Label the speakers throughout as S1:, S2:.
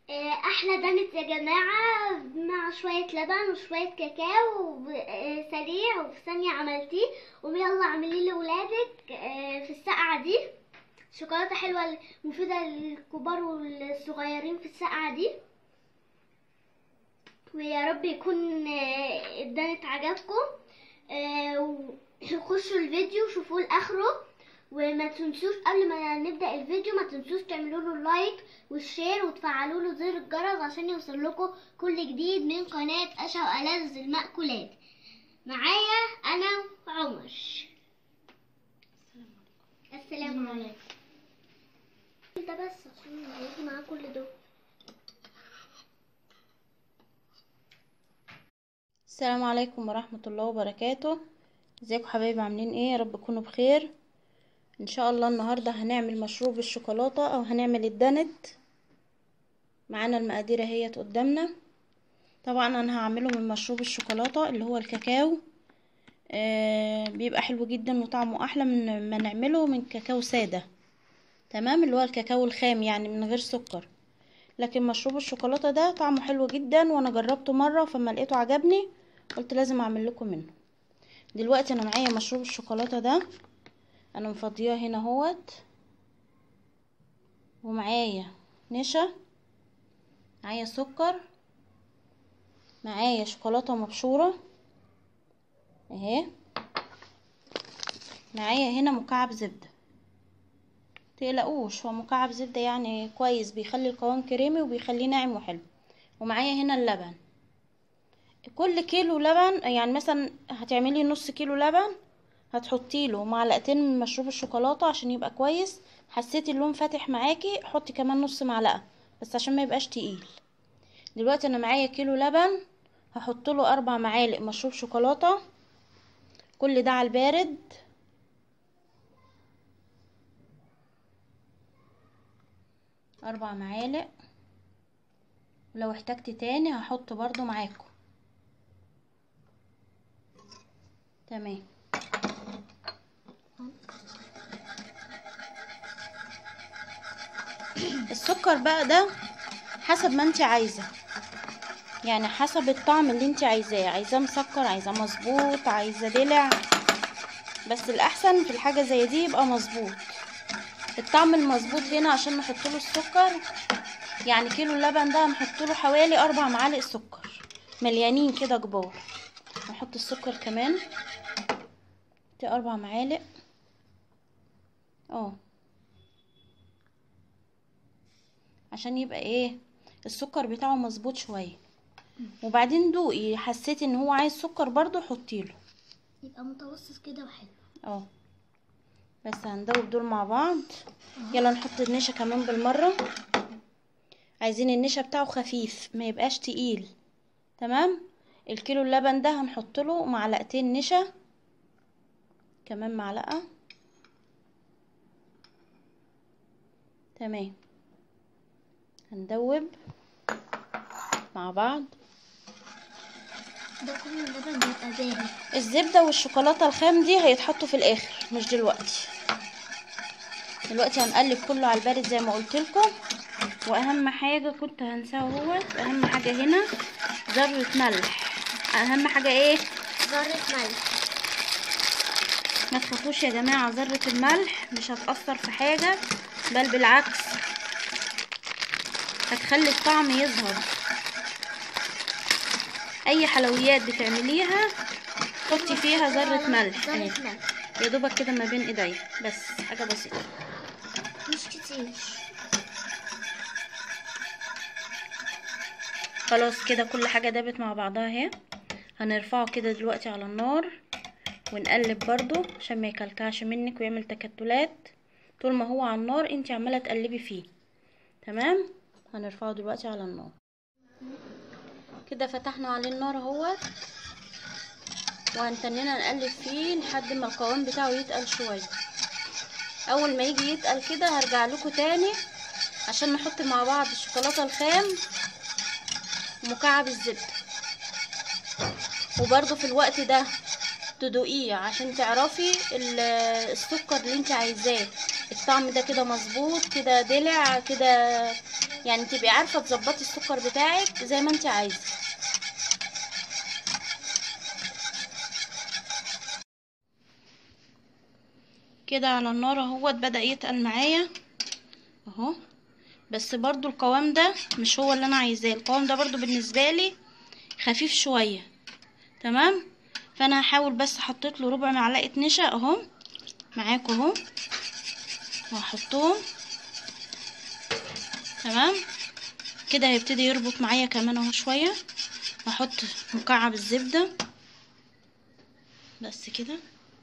S1: آه، احلى دانت يا جماعة مع شوية لبن وشوية كاكاو آه، سريع وفي ثانية عملتيه ويلا اعمليه لولادك آه، في السقعة دي شوكولاتة حلوة مفيدة للكبار والصغيرين في السقعة دي ويا رب يكون آه، الدانت عجبكم آه، وخشوا الفيديو وشوفوه لاخره وما تنسوش قبل ما نبدأ الفيديو ما تنسوش تعملوا له لايك والشير وتفعلوا له زر الجرس عشان يوصل لكم كل جديد من قناة أشا وألذ المأكولات معايا أنا وعمر السلام عليكم ده بس عشان يجي معاه كل دول
S2: السلام عليكم ورحمة الله وبركاته ازيكم حبايبي عاملين ايه يا رب تكونوا بخير ان شاء الله النهاردة هنعمل مشروب الشوكولاتة او هنعمل الدنت معانا المقادير اهيت قدامنا طبعا انا هعمله من مشروب الشوكولاتة اللي هو الكاكاو آه بيبقى حلو جدا وطعمه احلى من ما نعمله من كاكاو سادة تمام اللي هو الكاكاو الخام يعني من غير سكر لكن مشروب الشوكولاتة ده طعمه حلو جدا وانا جربته مرة فما لقيته عجبني قلت لازم اعمل لكم منه دلوقتي انا معايا مشروب الشوكولاتة ده انا مفضياه هنا اهوت ومعايا نشا معايا سكر معايا شوكولاتة مبشورة اهي معايا هنا مكعب زبدة تقلقوش هو مكعب زبدة يعني كويس بيخلي القوام كريمي وبيخليه ناعم وحلو ومعايا هنا اللبن كل كيلو لبن يعني مثلا هتعملي نص كيلو لبن هتحطي له معلقتين من مشروب الشوكولاته عشان يبقى كويس حسيتي اللون فاتح معاكي حطي كمان نص معلقه بس عشان ما يبقاش تقيل دلوقتي انا معايا كيلو لبن هحط له اربع معالق مشروب شوكولاته كل ده على البارد اربع معالق ولو احتجت تاني هحط برضو معاكم تمام السكر بقى ده حسب ما انت عايزه يعني حسب الطعم اللي انت عايزاه عايزاه مسكر عايزاه مظبوط عايزاه دلع بس الاحسن في الحاجه زي دي يبقى مظبوط الطعم المظبوط هنا عشان نحط له السكر يعني كيلو اللبن ده هنحط له حوالي اربع معالق سكر مليانين كده كبار نحط السكر كمان دي اربع معالق اه عشان يبقى ايه السكر بتاعه مظبوط شويه وبعدين دوقي حسيتي ان هو عايز سكر برضو حطيله
S1: يبقى متوسط كده وحلو
S2: اه بس هندوب دول مع بعض يلا نحط النشا كمان بالمره عايزين النشا بتاعه خفيف ما يبقاش تقيل تمام الكيلو اللبن ده هنحط له معلقتين نشا كمان معلقه تمام هندوب مع بعض
S1: ده كل اللبن بيبقى بارد
S2: الزبدة والشوكولاتة الخام دي هيتحطوا في الاخر مش دلوقتي دلوقتي هنقلب كله على البارد زي ما قلت لكم واهم حاجة كنت هنساها اهوت اهم حاجة هنا ذرة ملح اهم حاجة ايه
S1: ذرة ملح
S2: ما تخافوش يا جماعة ذرة الملح مش هتأثر في حاجة بل بالعكس هتخلي الطعم يظهر اي حلويات بتعمليها حطي فيها ذرة ملح اهي.
S1: ذرة ملح
S2: يا دوبك كده ما بين ايديا بس حاجة بسيطة
S1: مش كتير
S2: خلاص كده كل حاجة دابت مع بعضها اهي هنرفعه كده دلوقتي على النار ونقلب برضو عشان ما يكلكعش منك ويعمل تكتلات طول ما هو على النار انتي عمالة تقلبي فيه تمام هنرفعه دلوقتي على النار كده فتحنا عليه النار اهوت وهنتنينا نقلب فيه لحد ما القوام بتاعه يتقل شويه اول ما يجي يتقل كده هرجع لكم تاني عشان نحط مع بعض الشوكولاته الخام ومكعب الزبده وبرده في الوقت ده تدوقيه عشان تعرفي ال- السكر اللي انت عايزاه الطعم ده كده مظبوط كده دلع كده يعني تبقي عارفه تظبطي السكر بتاعك زي ما انت عايزه كده على النار اهوت بدا يتقل معايا اهو بس برضو القوام ده مش هو اللي انا عايزاه القوام ده برضو بالنسبه لي خفيف شويه تمام فانا هحاول بس حطيت له ربع معلقه نشا اهو معاكم اهو وهحطهم تمام كده هيبتدي يربط معايا كمان اهو شويه هحط مكعب الزبده بس كده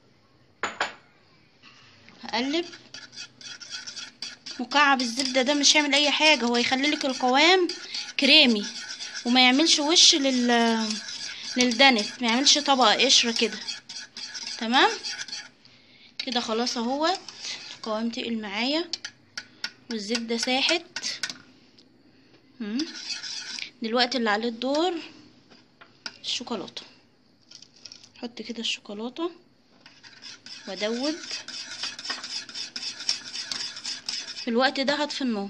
S2: هقلب مكعب الزبده ده مش هيعمل اي حاجه هو يخلي لك القوام كريمي وما يعملش وش لل للدنت ما يعملش طبقه قشره كده تمام كده خلاص اهوت القوام تقل معايا والزبده ساحت مم. دلوقتي اللي عليه الدور الشوكولاته احط كده الشوكولاته وادوب في الوقت ده هطفي النار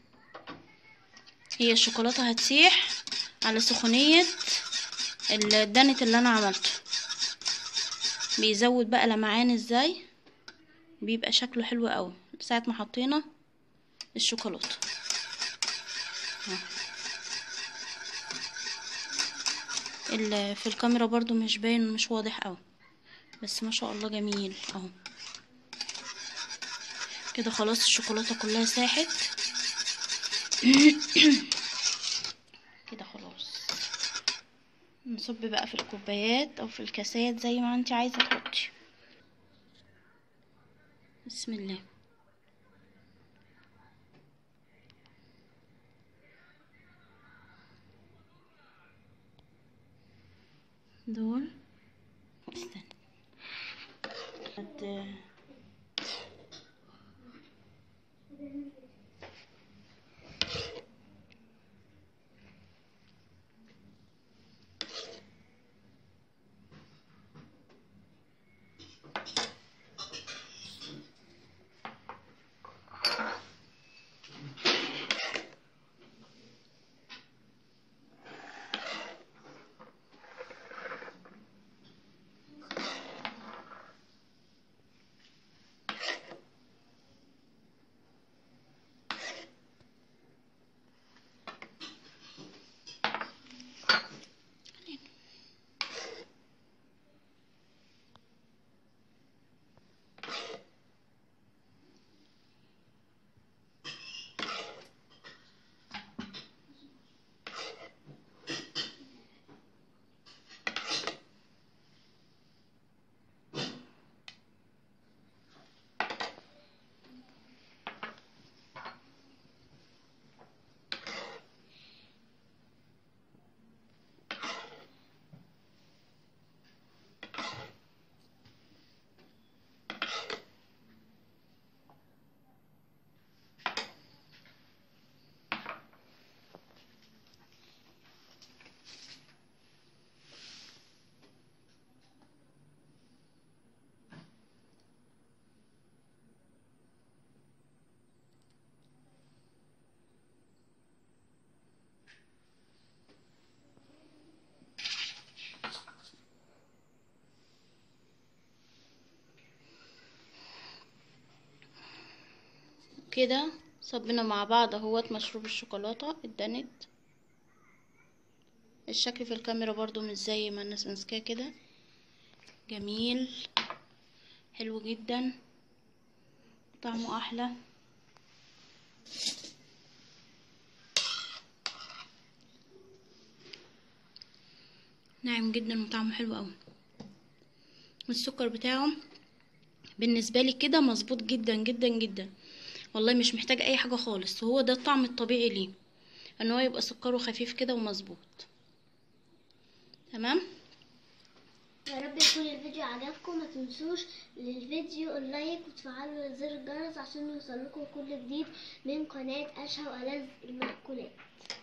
S2: هي الشوكولاته هتسيح على سخونيه الدنت اللي انا عملته بيزود بقى لمعان ازاي بيبقى شكله حلو قوي ساعه ما حطينا الشوكولاته ال- في الكاميرا برضو مش باين مش واضح قوي بس ما شاء الله جميل اهو كده خلاص الشوكولاته كلها ساحت كده خلاص نصب بقى في الكوبايات او في الكاسات زي ما انت عايزه تحطي بسم الله دول استنى هت- كده صبنا مع بعض اهوت مشروب الشوكولاته الدنت الشكل في الكاميرا برضو مش زي ما الناس ماسكاه كده جميل حلو جدا طعمه احلى ناعم جدا وطعمه حلو قوي والسكر بتاعه بالنسبه لي كده مظبوط جدا جدا جدا والله مش محتاج اي حاجه خالص وهو ده الطعم الطبيعي ليه ان هو يبقى سكره خفيف كده ومظبوط تمام
S1: يا رب يكون الفيديو عجبكم ما تنسوش للفيديو اللايك وتفعلوا زر الجرس عشان يوصلكم كل جديد من قناة أشهى وألذ المأكولات